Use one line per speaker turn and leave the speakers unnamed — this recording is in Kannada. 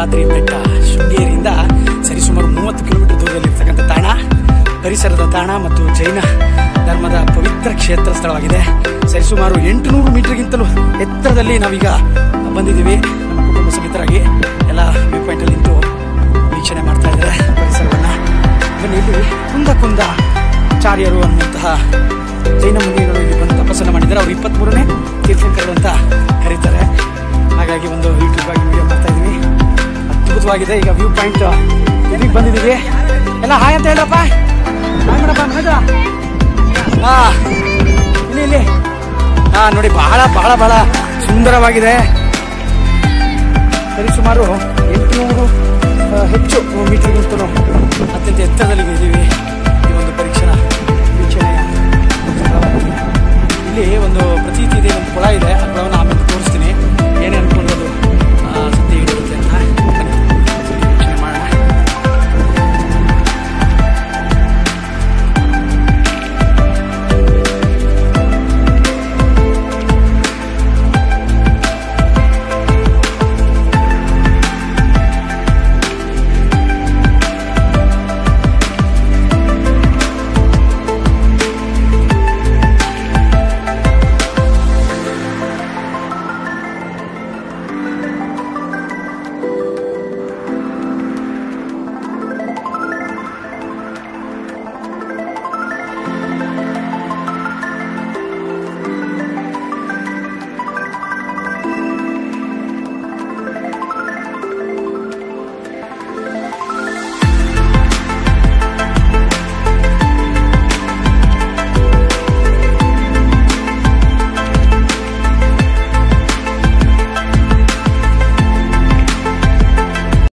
ಇಂದ್ರಾದ್ರಿ ಬೆಟ್ಟ ಶೃಂಗೇರಿಯಿಂದ ಸರಿಸುಮಾರು ಮೂವತ್ತು ಕಿಲೋಮೀಟರ್ ದೂರದಲ್ಲಿರ್ತಕ್ಕಂಥ ತಾಣ ಪರಿಸರದ ತಾಣ ಮತ್ತು ಜೈನ ಧರ್ಮದ ಪವಿತ್ರ ಕ್ಷೇತ್ರ ಸ್ಥಳವಾಗಿದೆ ಸರಿಸುಮಾರು ಎಂಟುನೂರು ಮೀಟರ್ಗಿಂತಲೂ ಎತ್ತರದಲ್ಲಿ ನಾವೀಗ ಬಂದಿದ್ದೀವಿ ನಮ್ಮ ಕುಟುಂಬ ಸಮೇತರಾಗಿ ಎಲ್ಲ ವ್ಯೂ ಪಾಯಿಂಟಲ್ಲಿ ನಿಂತು ವೀಕ್ಷಣೆ ಮಾಡ್ತಾ ಇದ್ದಾರೆ ಪರಿಸರವನ್ನ ಬನ್ನಿ ಇಲ್ಲಿ ಕುಂದ ಕುಂದ ಚಾರ್ಯರು ಅನ್ನುವಂತಹ ಜೈನ ಮುನಿಗಳು ಇಲ್ಲಿ ಬಂದು ತಪಸ್ಸನ್ನು ಮಾಡಿದ್ದಾರೆ ಅವರು ಇಪ್ಪತ್ಮೂರನೇ ತೀರ್ಥಂಕರರು ಅಂತ ಕರೀತಾರೆ ಹಾಗಾಗಿ ಒಂದು ಯೂಟ್ಯೂಬ್ ಆಗಿ ವಿಡಿಯೋ ಮಾಡ್ತಾ ಇದೀವಿ ಅದ್ಭುತವಾಗಿದೆ ಈಗ ವ್ಯೂ ಪಾಯಿಂಟ್ ಇಲ್ಲಿಗೆ ಬಂದಿದ್ದೀವಿ ಎಲ್ಲ ಹಾಯ್ ಅಂತ ಹೇಳಪ್ಪ ಹಾಯ್ ಮಾಡಪ್ಪ ಮಹೇಶ ಹಾ ಇಲ್ಲಿ ಇಲ್ಲಿ ಹಾ ನೋಡಿ ಬಹಳ ಬಹಳ ಬಹಳ ಸುಂದರವಾಗಿದೆ ಸರಿಸುಮಾರು ಎಂಟುನೂರು ಆ, ಹೆಚ್ಚು ಮೀಟರ್ಗಿಂತಲೂ